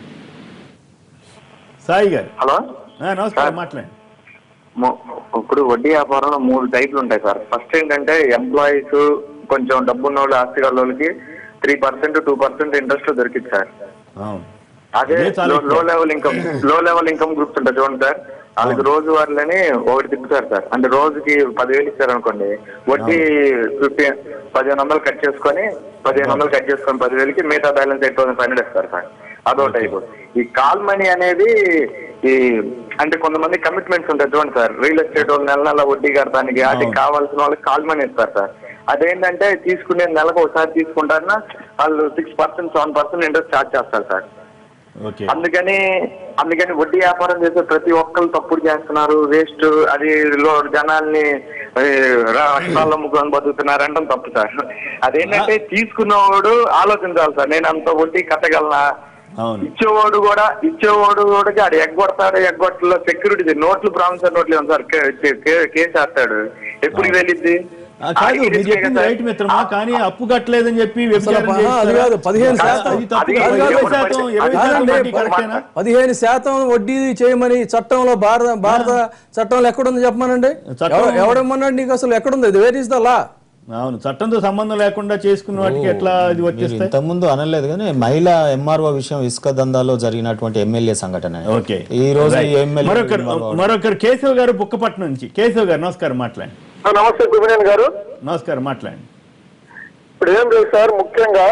సాయి గారు హలో ఆ, నమస్కారం మాట్లాడండి ము- ఇప్పుడు వడ్డీ వ్యాపారంలో మూడు టైప్లు ఉంటాయి సార్ ఫస్ట్ ఏంటంటే ఎంప్లాయీస్ కొంచెం డబ్బున్న వాళ్ళు ఆస్తి గల వాళ్ళకి three percent two percent interest దొరికింది సార్ అవును అదే ఇదే చాలా low level income low level income groups ఉంటాయి చూడండి సార్ వాళ్ళకి రోజు వారిని ఒకటి తిప్పుతారు సార్ అంటే రోజుకి పదివేలు ఇచ్చారు అనుకోండి వడ్డీ ఫిఫ్టీన్ పదిహేను వందలు కట్ చేసుకొని పదిహేను వందలు కట్ చేసుకొని పదివేలకి మిగతా balance eight thousand five hundred ఇస్తారు సార్ అదో టైప్ ఈ కాల్ మనీ అనేది ఈ అంటే కొంతమంది కమిట్మెంట్స్ ఉంటాయి చూడండి సార్ రియల్ ఎస్టేట్ వాళ్ళు నెల నెల వడ్డీ కడతానికి వాటికి కావాల్సిన వాళ్ళకి కాల్ మనీ ఇస్తారు సార్ అదేంటంటే తీసుకునే నెలకు ఒకసారి తీసుకుంటారన్నా వాళ్ళు six percent seven percent interest charge చేస్తారు సార్ ఓకే అందుకని అందుకని వడ్డీ వ్యాపారం చేసే ప్రతి ఒక్కరు తప్పుడు చేస్తున్నారు వేస్ట్ అది లో జనాల్ని ఏ, రాష్ట్రాల్లో ముగ్గురు బతుకుతున్నారు అంటే తప్పు సార్ అదేంటంటే తీసుకున్నవాడు ఆలోచించాలి సార్ నేను అంత వడ్డీ కట్టగలనా అవును ఇచ్చేవాడు కూడా ఇచ్చేవాడు కూడా ఆడు ఎగ్గొడతాడు ఎగ్గొట్టలో సెక్యూరిటీ నోట్లు ప్రామిసర్ నోట్లు ఏమో సార్ కే- కే- కేసు వేస్తాడు ఎప్పుడు వెళ్ళిద్ది ఆ, కాదు మీరు చెప్పింది రైట్ మిత్రమా కానీ అప్పు కట్టలేదని చెప్పి వ్యభిచారం అసలు అది చేయిస్తారా? కాదు, పదిహేను శాతం. అది తప్పు అది కాదు. కాదు, ఇరవై అది శాతం కాదు. ఇరవై శాతం కాదండి, వడ్డీ కరెక్టేనా పదిహేను శాతం వడ్డీ చేయమని చట్టంలో భారత భారత చట్టంలో ఎక్కడుంది చెప్పమనండి చట్టం- ఎవరు- ఎవడేమన్నాడు నీకు అసలు ఎక్కడుంది ఇది వేర్ ఇస్ ద లా అవును చట్టంతో సంబంధం లేకుండా చేసుకున్న వాటికి ఎట్లా ఇది మీరు వచ్చేస్తాయి ఇంతకుముందు అనలేదు కానీ మహిళా ఎంఆర్ఓ విషయం ఇసుక దందాలో జరిగినటువంటి ఎమ్మెల్యే సంఘటన ఓకే ఈ రోజు ఈ Right. ఎమ్మెల్యే మరొకరు మరొకరు కేశవ్ గారు బుక్కపట్నం నుంచి కేశవ్ గారు నమస్కారం మాట్లాడండి నమస్తే కుమినేని గారు నమస్కారం మాట్లాడండి ఇప్పుడు ఏం లేదు సార్ ముఖ్యంగా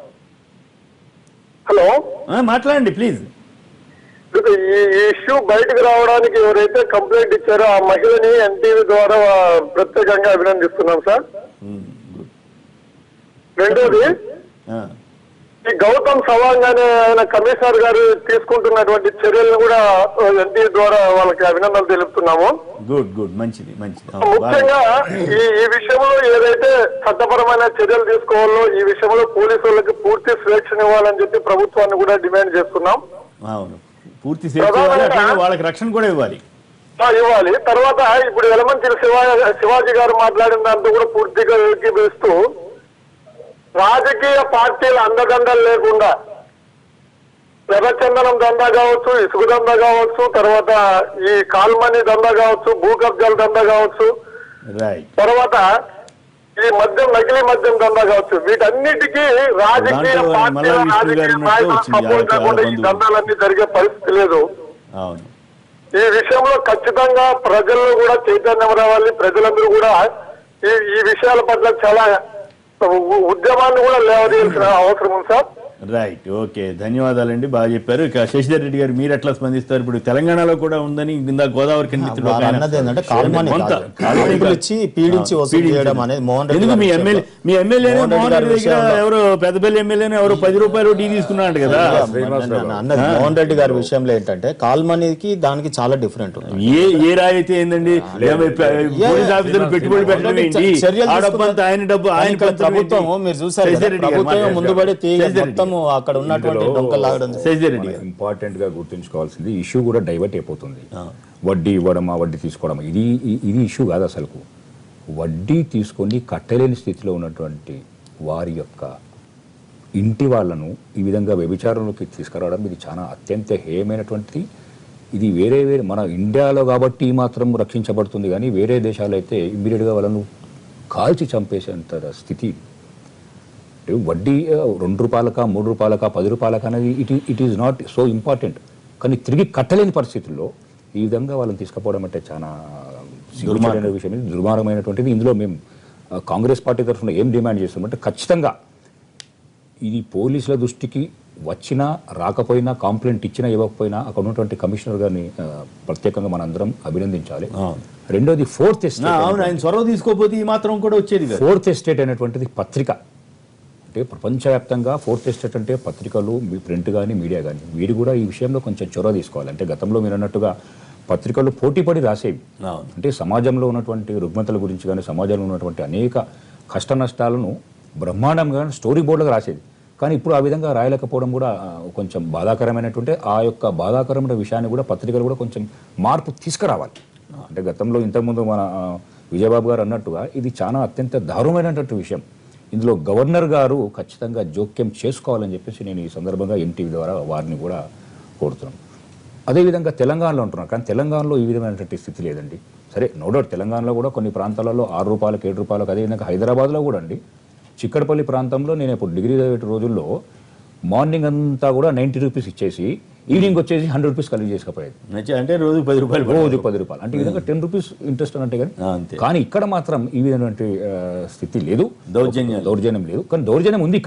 హలో ఆ, మాట్లాడండి ప్లీజ్ ఇప్పుడు ఈ ఈ ఇష్యూ బయటకు రావడానికి ఎవరైతే కంప్లైంట్ ఇచ్చారో ఆ మహిళని ఎన్టీవీ ద్వారా ప్రత్యేకంగా అభినందిస్తున్నాం సార్ రెండోది ఈ గౌతమ్ సవాంగ్ అనే ఆయన కమిషనర్ గారు తీసుకుంటున్నటువంటి చర్యలను కూడా ఎన్టీవీ ద్వారా వాళ్ళకి అభినందనలు తెలుపుతున్నాము గుడ్ గుడ్ మంచిది మంచిది అవును, బాగా- ముఖ్యంగా ఈ ఈ విషయంలో ఏదైతే చట్టపరమైన చర్యలు తీసుకోవాలో ఈ విషయంలో పోలీసు వాళ్ళకి పూర్తి స్వేచ్ఛనివ్వాలని చెప్పి ప్రభుత్వాన్ని కూడా డిమాండ్ చేస్తున్నాం అవును పూర్తి సేఫ్ ఇవ్వాలి అట్లాగే వాళ్ళకి రక్షణ కూడా ఇవ్వాలి ఆ, ఇవ్వాలి తర్వాత ఇప్పుడు ఎలమంచిలి శివా శివాజీ గారు మాట్లాడిన దాంతో కూడా పూర్తిగా ఏకీభవిస్తూ రాజకీయ పార్టీల అండదండలు లేకుండా ఎర్రచందనం దందా కావచ్చు ఇసుక దందా కావచ్చు తర్వాత ఈ కాల్మనీ దందా కావచ్చు భూ కబ్జాల దందా కావచ్చు రైట్ తర్వాత ఈ మద్యం నకిలీ మద్యం దందా కావచ్చు వీటన్నిటికీ రాజకీయ దాంట్లో పార్టీల మల్లాది విష్ణు గారు రాజకీయ ఉన్నట్టు నాయకుల వచ్చింది సపోర్ట్ వాళ్ళ లేకుండా ఈ బంధువులు. దందాలన్నీ జరిగే పరిస్థితి లేదు అవును ఈ విషయంలో ఖచ్చితంగా ప్రజల్లో కూడా చైతన్యం రావాలి ప్రజలందరూ కూడా ఈ ఈ విషయాల పట్ల చాలా ఉ- ఉద్యమాన్ని కూడా లేవదీయాల్సిన అవసరం ఉంది సార్ రైట్ ఓకే ధన్యవాదాలండి బాగా చెప్పారు ఇక శశిధర్ రెడ్డి గారు మీరు ఎట్లా స్పందిస్తారు ఇప్పుడు తెలంగాణలో కూడా ఉందని ఇందా గోదావరి కింద మిత్రుడు ఒక వారు ఆయన- అన్నది ఏంటంటే కాల్మనీ కొంత కాదు. కాల్మనీ డబ్బులు కాదు. ఇచ్చి పీడించి ఆ, వసూలు పీడించి. చేయడం అనేది మోహన్ రెడ్డి ఎందుకు గారి మీ విషయంలో- ఎమ్మెల్యే మీ ఎమ్మెల్యే మోహన్ రెడ్డి మోహన్ గారి రెడ్డి దగ్గర విషయంలో- ఎవరు పెద్దపల్లి ఎమ్మెల్యేనే ఎవరు పది రూపాయలు టీ తీసుకున్నాడు కదా అన్న- అన్నది మోహన్ రెడ్డి గారి విషయంలో ఏంటంటే కాల్మనీకి దానికి చాలా డిఫరెంట్ ఉంది ఏ ఏ రాయి అయితే ఏందండి ఏమో ప- పోలీస్ ఆఫీసర్లు పెట్టుబడి పెట్టడం ఏంటి చర్యలు ఆ డబ్బు అంతా ఆయన డబ్బు ఆయన కానీ ఇక్కడ పంచడం ప్రభుత్వం ఏంటి? మీరు చూసారు కదా, శశిధర్ రెడ్డి గారు ప్రభుత్వం మాట్లాడారు. ముందుబడి తీగ శశిధర్ రెడ్డి మొత్తము అక్కడ ఉన్నటువంటి డొంకలు లాగడం శశిధర్ రెడ్డి గారు ఇంపార్టెంట్ గా గుర్తుంచుకోవాల్సింది ఇష్యూ కూడా డైవర్ట్ అయిపోతుంది వడ్డీ ఇవ్వడమా వడ్డీ తీసుకోవడమా ఇది ఇ- ఇది ఇష్యూ కాదు అసలుకు వడ్డీ తీసుకొని కట్టలేని స్థితిలో ఉన్నటువంటి వారి యొక్క ఇంటి వాళ్ళను ఈ విధంగా వ్యభిచారంలోకి తీసుకురావడం ఇది చాలా అత్యంత హేయమైనటువంటిది ఇది వేరే వేరే మన ఇండియాలో కాబట్టి మాత్రం రక్షించబడుతుంది కానీ వేరే దేశాలు అయితే ఇమ్మీడియట్గా వాళ్ళను కాల్చి చంపేసేంత స్థితి అంటే వడ్డీ ఆ, రెండు రూపాయలక మూడు రూపాయలక పది రూపాయలక అనేది it it is not so important కానీ తిరిగి కట్టలేని పరిస్థితుల్లో ఈ విధంగా వాళ్ళని తీసుకుపోవడం అంటే చాలా సిగ్గుచేటైన విషయం ఇది దుర్మార్గమైనటువంటిది ఇందులో మేము ఆ, కాంగ్రెస్ పార్టీ తరఫున ఏం డిమాండ్ చేస్తున్నామంటే ఖచ్చితంగా ఇది పోలీసుల దృష్టికి వచ్చినా రాకపోయినా కంప్లైంట్ ఇచ్చినా ఇవ్వకపోయినా అక్కడ ఉన్నటువంటి కమిషనర్ గారిని ఆ, ప్రత్యేకంగా మనందరం అభినందించాలి రెండోది ఫోర్త్ ఆ, ఎస్టేట్ అవును ఆయన చొరవ తీసుకోకపోతే ఈ మాత్రం కూడా వచ్చేది కదా ఫోర్త్ ఎస్టేట్ అనేటువంటిది పత్రిక అంటే ప్రపంచవ్యాప్తంగా ఫోర్త్ ఎస్టేట్ అంటే పత్రికలు మీ ప్రింట్ కానీ మీడియా కానీ వీరు కూడా ఈ విషయంలో కొంచెం చొరవ తీసుకోవాలి అంటే గతంలో మీరు అన్నట్టుగా పత్రికలు పోటీపడి రాసేవి అవును. అంటే సమాజంలో ఉన్నటువంటి రుగ్మతల గురించి కానీ సమాజంలో ఉన్నటువంటి అనేక కష్ట నష్టాలను బ్రహ్మాండంగా స్టోరీ బోర్డుగా రాసేది కానీ ఇప్పుడు ఆ విధంగా రాయలేకపోవడం కూడా ఆ, కొంచెం బాధాకరమైనటువంటి ఆ యొక్క బాధాకరమైన విషయాన్ని కూడా పత్రికలు కూడా కొంచెం మార్పు తీసుకురావాలి అంటే గతంలో ఇంతకుముందు మన ఆ, విజయబాబు గారు అన్నట్టుగా ఇది చాలా అత్యంత దారుణమైనటువంటి విషయం ఇందులో గవర్నర్ గారు ఖచ్చితంగా జోక్యం చేసుకోవాలని చెప్పేసి నేను ఈ సందర్భంగా ఎన్టీవీ ద్వారా వారిని కూడా కోరుతున్నాను అదేవిధంగా తెలంగాణలో ఉంటున్నారు కానీ తెలంగాణలో ఈ విధమైనటువంటి స్థితి లేదండి సరే నో డౌట్ తెలంగాణలో కూడా కొన్ని ప్రాంతాలలో ఆరు రూపాయలకు ఏడు రూపాయలకు అదేవిధంగా హైదరాబాద్లో కూడా అండి చిక్కడపల్లి ప్రాంతంలో నేను ఇప్పుడు డిగ్రీ చదివే రోజుల్లో మార్నింగ్ అంతా కూడా నైంటీ రూపీస్ ఇచ్చేసి ఈవినింగ్ వచ్చేసి హండ్రెడ్ రూపీస్ కలిగి చేసుకుపోయేది నచ్చ- అంటే రోజు పది రూపాయలు పడతాయి. రోజు పది రూపాయలు అంటే ఈ విధంగా టెన్ రూపీస్ ఇంట్రెస్ట్ అంటే కానీ ఆ, అంతే. కానీ ఇక్కడ మాత్రం ఈ విధమైనటువంటి ఆ, స్థితి లేదు దౌర్జన్యం. దౌర్జన్యం లేదు కానీ దౌర్జన్యం ఉంది ఇక్కడ కూడా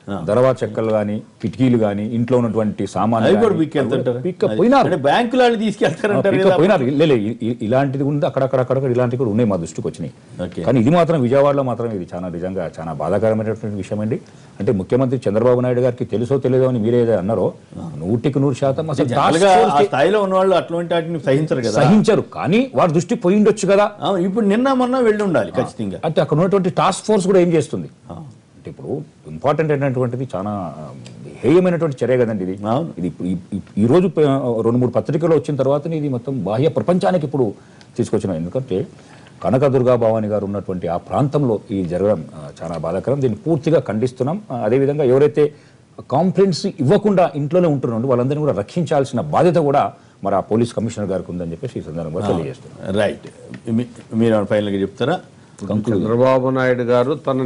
దర్వా చెక్కలు కానీ కిటికీలు కానీ ఇంట్లో ఉన్నటువంటి సామాన్లు అవి కూడా గానీ, పీక్కెళ్తుంటారు పీక్క పోయినారు అంటే బ్యాంకులు వాళ్ళు తీసుకెళ్తారంటారు పీక్క కదా. పోయినారు లే, లే, ఇ- ఇ- ఇలాంటిది ఉంది అక్కడక్కడ అక్కడక్కడ ఇలాంటివి కూడా ఉన్నాయి మా దృష్టికి వచ్చినాయి ఓకే. కానీ ఇది మాత్రం విజయవాడలో మాత్రం ఇది చాలా నిజంగా చాలా బాధాకరమైనటువంటి విషయం అండి అంటే ముఖ్యమంత్రి చంద్రబాబు నాయుడు గారికి తెలుసో తెలియదో అని మీరే ఏదో అన్నారో నూటికి నూరు శాతం అసలు task జనరల్గా force ఆ కి స్థాయిలో ఉన్న వాళ్ళు అటువంటి వాటిని సహించరు కదా సహించరు కానీ వారి దృష్టి పోయిండొచ్చు కదా అవును ఇప్పుడు నిన్న మొన్న వెళ్ళి ఉండాలి ఖచ్చితంగా అంటే అక్కడ ఉన్నటువంటి టాస్క్ ఫోర్స్ కూడా ఏం చేస్తుంది అంటే ఇప్పుడు ఇంపార్టెంట్ అయినటువంటిది చాలా హేయమైనటువంటి చర్య కదండి ఇది అవును. ఇది ఇప్పుడు ఈ- ఈ- ఈ రోజు ప- రెండు మూడు పత్రికలు వచ్చిన తర్వాత ఇది మొత్తం బాహ్య ప్రపంచానికి ఇప్పుడు తీసుకొచ్చిన ఎందుకంటే కనకదుర్గా భవాని గారు ఉన్నటువంటి ఆ ప్రాంతంలో ఇది జరగడం ఆ, చాలా బాధాకరం దీన్ని పూర్తిగా ఖండిస్తున్నాం ఆ, అదేవిధంగా ఎవరైతే కాంప్లైంట్స్ ఇవ్వకుండా ఇంట్లోనే ఉంటున్నారో వాళ్ళందరినీ కూడా రక్షించాల్సిన బాధ్యత కూడా మరి ఆ పోలీస్ కమిషనర్ గారికి ఉందని చెప్పేసి ఈ సందర్భంగా తెలియజేస్తున్నాం రైట్ మీ- మీరు ఫైనల్గా చెప్తారా చంద్రబాబు నాయుడు గారు తన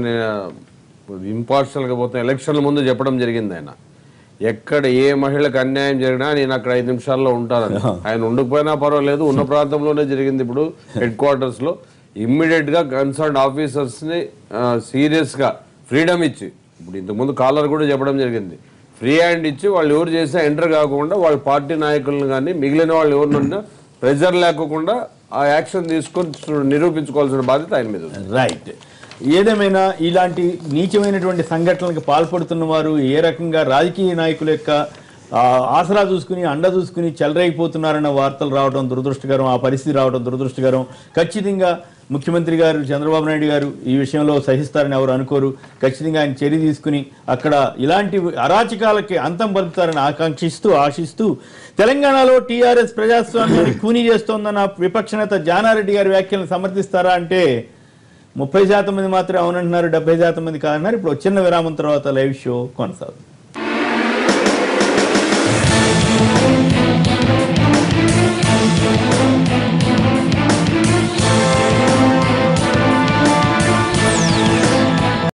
ఇంపార్షియల్ గా పోతున్న ఎలక్షన్ల ముందు చెప్పడం జరిగింది ఆయన ఎక్కడ ఏ మహిళకు అన్యాయం జరిగినా నేను అక్కడ ఐదు నిమిషాల్లో ఉంటానని ఆయన ఉండకపోయినా పర్వాలేదు ఉన్న ప్రాంతంలోనే జరిగింది ఇప్పుడు హెడ్ క్వార్టర్స్ లో ఇమ్మీడియట్ గా కన్సర్న్ ఆఫీసర్స్ ని సీరియస్ గా ఫ్రీడమ్ ఇచ్చి ఇప్పుడు ఇంతకుముందు కాలర్ కూడా చెప్పడం జరిగింది ఫ్రీ హ్యాండ్ ఇచ్చి వాళ్ళు ఎవరు చేసినా ఎంటర్ కాకుండా వాళ్ళ పార్టీ నాయకులను కానీ మిగిలిన వాళ్ళు ఎవరినున్నా ప్రెజర్ లేకుండా ఆ యాక్షన్ తీసుకొని నిరూపించుకోవాల్సిన బాధ్యత ఆయన మీద ఉంది రైట్ ఏదేమైనా ఇలాంటి నీచమైనటువంటి సంఘటనలకు పాల్పడుతున్న వారు ఏ రకంగా రాజకీయ నాయకుల యొక్క ఆ, ఆసరా చూసుకుని అండ చూసుకుని చెలరైపోతున్నారన్న వార్తలు రావడం దురదృష్టకరం ఆ పరిస్థితి రావడం దురదృష్టకరం ఖచ్చితంగా ముఖ్యమంత్రి గారు చంద్రబాబు నాయుడు గారు ఈ విషయంలో సహిస్తారని ఎవరు అనుకోరు ఖచ్చితంగా ఆయన చర్య తీసుకుని అక్కడ ఇలాంటి అరాచకాలకి అంతం పలుకుతారని ఆకాంక్షిస్తూ ఆశిస్తూ తెలంగాణలో టీఆర్ఎస్ ప్రజాస్వామ్యాన్ని కూనీ చేస్తోందన్న విపక్ష నేత జానారెడ్డి గారి వ్యాఖ్యలను సమర్థిస్తారా అంటే ముప్పై శాతం మంది మాత్రమే అవునంటున్నారు డెబ్బై శాతం మంది కాదన్నారు ఇప్పుడు ఒక చిన్న విరామం తర్వాత లైవ్ షో కొనసాగుతుంది